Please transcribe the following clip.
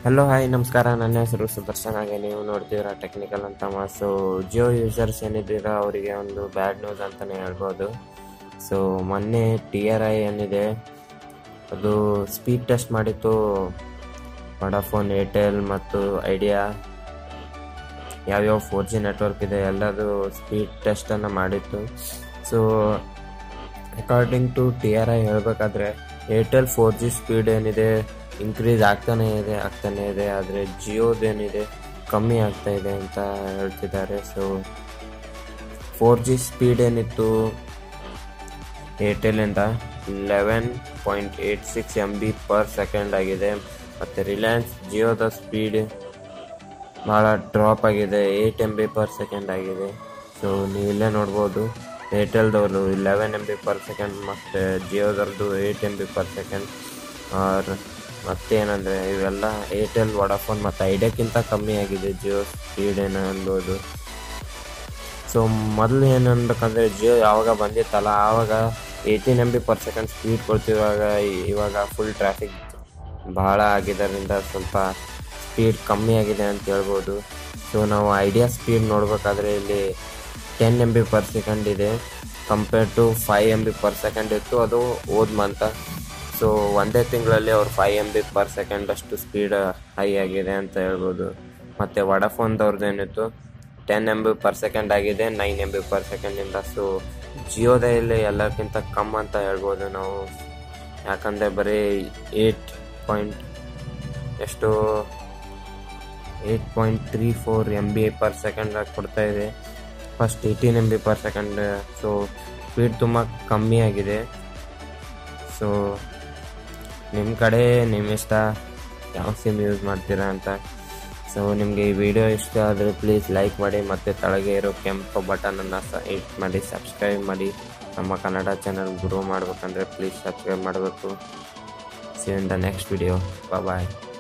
hello hi ನಮಸ್ಕಾರ ನನ್ನ ಹೆಸರು ಸುದರ್ಶನ್ ಹಾಗೆ ನೀವು ನೋಡ್ತೀರಾ ಟೆಕ್ನಿಕಲ್ ಅಂತ ಸೊ ಜಿಯೋ ಯೂಸರ್ಸ್ ಏನಿದ್ದೀರಾ ಅವರಿಗೆ ಒಂದು ಬ್ಯಾಡ್ ನ್ಯೂಸ್ ಅಂತಲೇ ಹೇಳ್ಬೋದು ಸೊ ಮೊನ್ನೆ ಟಿ ಆರ್ ಐ ಏನಿದೆ ಅದು ಸ್ಪೀಡ್ ಟೆಸ್ಟ್ ಮಾಡಿತ್ತು ವಡಾಫೋನ್ ಏರ್ಟೆಲ್ ಮತ್ತು ಐಡಿಯಾ ಯಾವ್ಯಾವ ಫೋರ್ ಜಿ ನೆಟ್ವರ್ಕ್ ಇದೆ ಎಲ್ಲದು ಸ್ಪೀಡ್ ಟೆಸ್ಟನ್ನು ಮಾಡಿತ್ತು so according to T R I ಹೇಳಬೇಕಾದ್ರೆ ಏರ್ಟೆಲ್ ಫೋರ್ ಜಿ ಸ್ಪೀಡ್ ಏನಿದೆ ಇನ್ಕ್ರೀಸ್ ಆಗ್ತಾನೆ ಇದೆ ಆಗ್ತಾನೆ ಇದೆ ಆದರೆ ಜಿಯೋದೇನಿದೆ ಕಮ್ಮಿ ಆಗ್ತಾ ಇದೆ ಅಂತ ಹೇಳ್ತಿದ್ದಾರೆ ಸೊ ಫೋರ್ ಜಿ ಸ್ಪೀಡ್ ಏನಿತ್ತು ಏರ್ಟೆಲಿಂದ eleven point eight six M B per second ಆಗಿದೆ ಮತ್ತು ರಿಲಯನ್ಸ್ ಜಿಯೋದ ಸ್ಪೀಡ್ ಭಾಳ ಡ್ರಾಪ್ ಆಗಿದೆ eight M B per second ಆಗಿದೆ ಸೊ ನೀವು ಇಲ್ಲೇ ನೋಡ್ಬೋದು ಏರ್ಟೆಲ್ದವ್ರದ್ದು eleven M B per second ಮತ್ತು ಜಿಯೋದವ್ರದ್ದು eight M B per second ಆರ್ ಮತ್ತೇನಂದರೆ ಇವೆಲ್ಲ ಏರ್ಟೆಲ್ ವಡಾಫೋನ್ ಮತ್ತು ಐಡಿಯಾಕ್ಕಿಂತ ಕಮ್ಮಿ ಆಗಿದೆ ಜಿಯೋ ಸ್ಪೀಡ್ ಏನು ಅನ್ಬೋದು ಸೊ ಮೊದಲು ಏನು ಅನ್ಬೇಕಂದ್ರೆ ಜಿಯೋ ಯಾವಾಗ ಬಂದಿತ್ತಲ್ಲ ಆವಾಗ eighteen M B per second speed ಕೊಡ್ತಿರುವಾಗ ಇವಾಗ ಫುಲ್ ಟ್ರಾಫಿಕ್ ಭಾಳ ಆಗಿದ್ದರಿಂದ ಸ್ವಲ್ಪ ಸ್ಪೀಡ್ ಕಮ್ಮಿ ಆಗಿದೆ ಅಂತ ಹೇಳ್ಬೋದು ಸೊ ನಾವು ಐಡಿಯಾ ಸ್ಪೀಡ್ ನೋಡಬೇಕಾದ್ರೆ ಇಲ್ಲಿ ten M B per second ಇದೆ compare to five M B per second ಇತ್ತು ಅದು ಹೋದ ಮಂತ ಸೊ ಒಂದೇ ತಿಂಗಳಲ್ಲಿ ಅವ್ರು five M B per second ಅಷ್ಟು ಸ್ಪೀಡ್ ಹೈ ಆಗಿದೆ ಅಂತ ಹೇಳ್ಬೋದು ಮತ್ತು ವಡಾಫೋನ್ದವ್ರದ್ದು ಏನಿತ್ತು ten M B per second ಆಗಿದೆ ನೈನ್ ಎಮ್ ಬಿ ಪರ್ ಸೆಕೆಂಡಿಂದ ಸೊ ಜಿಯೋದಲ್ಲಿ ಎಲ್ಲಕ್ಕಿಂತ ಕಮ್ಮಿ ಅಂತ ಹೇಳ್ಬೋದು ನಾವು ಯಾಕಂದರೆ ಬರೀ ಏಯ್ಟ್ ಪಾಯಿಂಟ್ ಎಷ್ಟು eight point three four M B per second ಕೊಡ್ತಾ ಇದೆ first eighteen M B per second so speed ತುಂಬ ಕಮ್ಮಿ ಆಗಿದೆ ಸೊ ನಿಮ್ಮ ಕಡೆ ನಿಮ್ಮ ಇಷ್ಟ ಯಾವ ಸಿಮ್ ಯೂಸ್ ಮಾಡ್ತೀರಾ ಅಂತ ಸೊ ನಿಮಗೆ ಈ ವಿಡಿಯೋ ಇಷ್ಟ ಆದರೆ ಪ್ಲೀಸ್ ಲೈಕ್ ಮಾಡಿ ಮತ್ತು ಕೆಳಗೆ ಇರೋ ಕೆಂಪು ಬಟನನ್ನು ಸಹ ಹಿಟ್ ಮಾಡಿ ಸಬ್ಸ್ಕ್ರೈಬ್ ಮಾಡಿ ನಮ್ಮ ಕನ್ನಡ ಚಾನಲ್ ಗ್ರೋ ಮಾಡಬೇಕಂದ್ರೆ ಪ್ಲೀಸ್ ಸಬ್ಸ್ಕ್ರೈಬ್ ಮಾಡಬೇಕು see in the next video bye